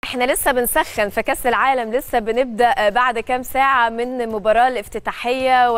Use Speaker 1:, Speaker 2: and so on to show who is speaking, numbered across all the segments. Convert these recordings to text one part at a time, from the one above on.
Speaker 1: احنا لسه بنسخن في كاس العالم لسه بنبدا بعد كام ساعه من المباراه الافتتاحيه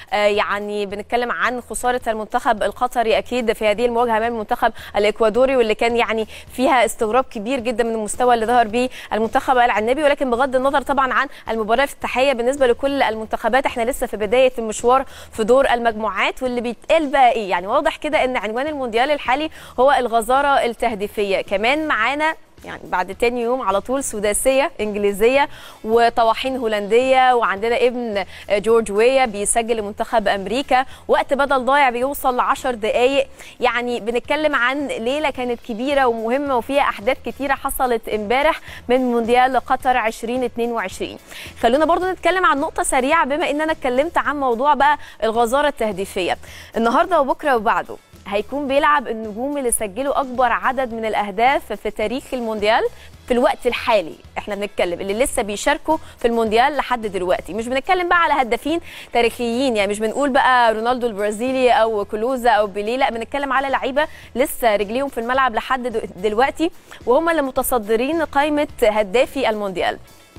Speaker 1: ويعني بنتكلم عن خساره المنتخب القطري اكيد في هذه المواجهه امام المنتخب الاكوادوري واللي كان يعني فيها استغراب كبير جدا من المستوى اللي ظهر به المنتخب العنبي ولكن بغض النظر طبعا عن المباراه الافتتاحيه بالنسبه لكل المنتخبات احنا لسه في بدايه المشوار في دور المجموعات واللي بيتقال بقى ايه يعني واضح كده ان عنوان المونديال الحالي هو الغزاره التهديفيه كمان معانا يعني بعد تاني يوم على طول سداسيه انجليزيه وطواحين هولنديه وعندنا ابن جورج ويا بيسجل لمنتخب امريكا وقت بدل ضايع بيوصل ل 10 دقائق يعني بنتكلم عن ليله كانت كبيره ومهمه وفيها احداث كتيره حصلت امبارح من مونديال قطر 2022 خلونا برضو نتكلم عن نقطه سريعه بما ان انا اتكلمت عن موضوع بقى الغزاره التهديفيه النهارده وبكره وبعده هيكون بيلعب النجوم اللي سجلوا اكبر عدد من الاهداف في تاريخ المونديال في الوقت الحالي احنا بنتكلم اللي لسه بيشاركوا في المونديال لحد دلوقتي مش بنتكلم بقى على هدافين تاريخيين يعني مش بنقول بقى رونالدو البرازيلي او كلوزا او بيليه لا بنتكلم على لعيبه لسه رجليهم في الملعب لحد دلوقتي وهم اللي متصدرين قائمه هدافي المونديال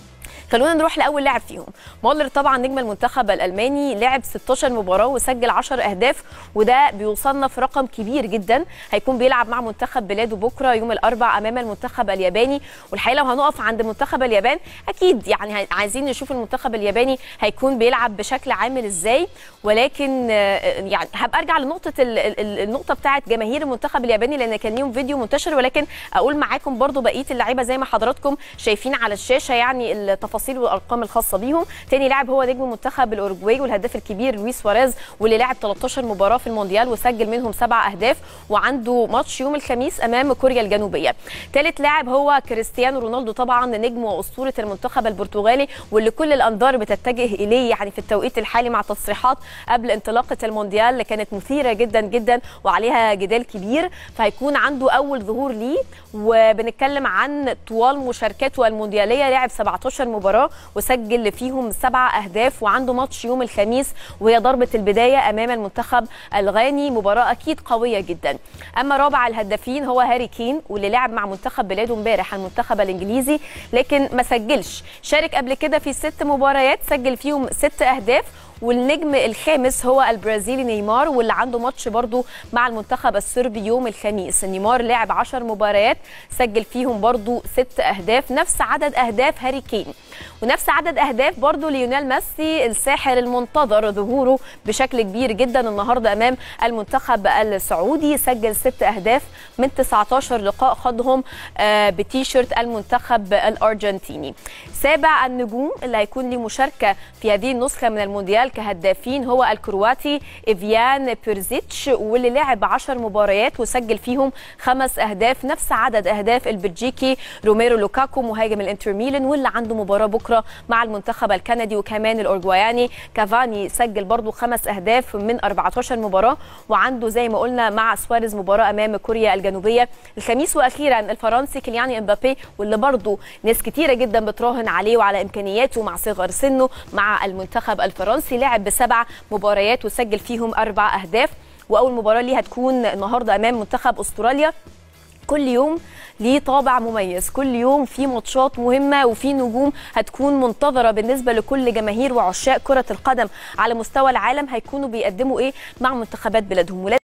Speaker 1: خلونا نروح لاول لاعب فيهم مولر طبعا نجم المنتخب الالماني لعب 16 مباراه وسجل 10 اهداف وده بيوصلنا في رقم كبير جدا هيكون بيلعب مع منتخب بلاده بكره يوم الاربعاء امام المنتخب الياباني والحقيقه لو هنقف عند منتخب اليابان اكيد يعني عايزين نشوف المنتخب الياباني هيكون بيلعب بشكل عامل ازاي ولكن يعني هبقى ارجع لنقطه النقطه بتاعه جماهير المنتخب الياباني لان كان ليهم فيديو منتشر ولكن اقول معاكم برضو بقيه اللعيبه زي ما حضراتكم شايفين على الشاشه يعني التفاصيل التفاصيل والارقام الخاصه بيهم تاني لاعب هو نجم منتخب الاوروجواي والهداف الكبير لويس سواريز واللي لعب 13 مباراه في المونديال وسجل منهم سبع اهداف وعنده ماتش يوم الخميس امام كوريا الجنوبيه ثالث لاعب هو كريستيانو رونالدو طبعا نجم واسطوره المنتخب البرتغالي واللي كل الانظار بتتجه اليه يعني في التوقيت الحالي مع تصريحات قبل انطلاقه المونديال اللي كانت مثيره جدا جدا وعليها جدال كبير فهيكون عنده اول ظهور ليه وبنتكلم عن طوال مشاركاته الموندياليه لعب 17 مباراه وسجل فيهم سبع اهداف وعنده ماتش يوم الخميس وهي ضربه البدايه امام المنتخب الغاني مباراه اكيد قويه جدا اما رابع الهدافين هو هاري كين واللي لعب مع منتخب بلاده امبارح المنتخب الانجليزي لكن ما سجلش شارك قبل كده في ست مباريات سجل فيهم ست اهداف والنجم الخامس هو البرازيلي نيمار واللي عنده ماتش برضو مع المنتخب الصربي يوم الخميس نيمار لعب 10 مباريات سجل فيهم برضو ست اهداف نفس عدد اهداف هاري كين ونفس عدد اهداف برضو ليونيل ميسي الساحر المنتظر ظهوره بشكل كبير جدا النهارده امام المنتخب السعودي سجل ست اهداف من 19 لقاء خاضهم بتيشيرت المنتخب الارجنتيني سابع النجوم اللي هيكون له مشاركه في هذه النسخه من المونديال كهدافين هو الكرواتي إفيان بيرزيتش واللي لعب 10 مباريات وسجل فيهم خمس أهداف نفس عدد أهداف البلجيكي روميرو لوكاكو مهاجم الانتر ميلان واللي عنده مباراة بكرة مع المنتخب الكندي وكمان الأورجواياني كافاني سجل برضو خمس أهداف من 14 مباراة وعنده زي ما قلنا مع سواريز مباراة أمام كوريا الجنوبية الخميس وأخيرا الفرنسي كيلياني امبابي واللي برضو ناس كتيرة جدا بتراهن عليه وعلى إمكانياته مع صغر سنه مع المنتخب الفرنسي لعب بسبع مباريات وسجل فيهم اربع اهداف واول مباراه ليه هتكون النهارده امام منتخب استراليا كل يوم ليه طابع مميز كل يوم في ماتشات مهمه وفي نجوم هتكون منتظره بالنسبه لكل جماهير وعشاق كره القدم على مستوى العالم هيكونوا بيقدموا ايه مع منتخبات بلادهم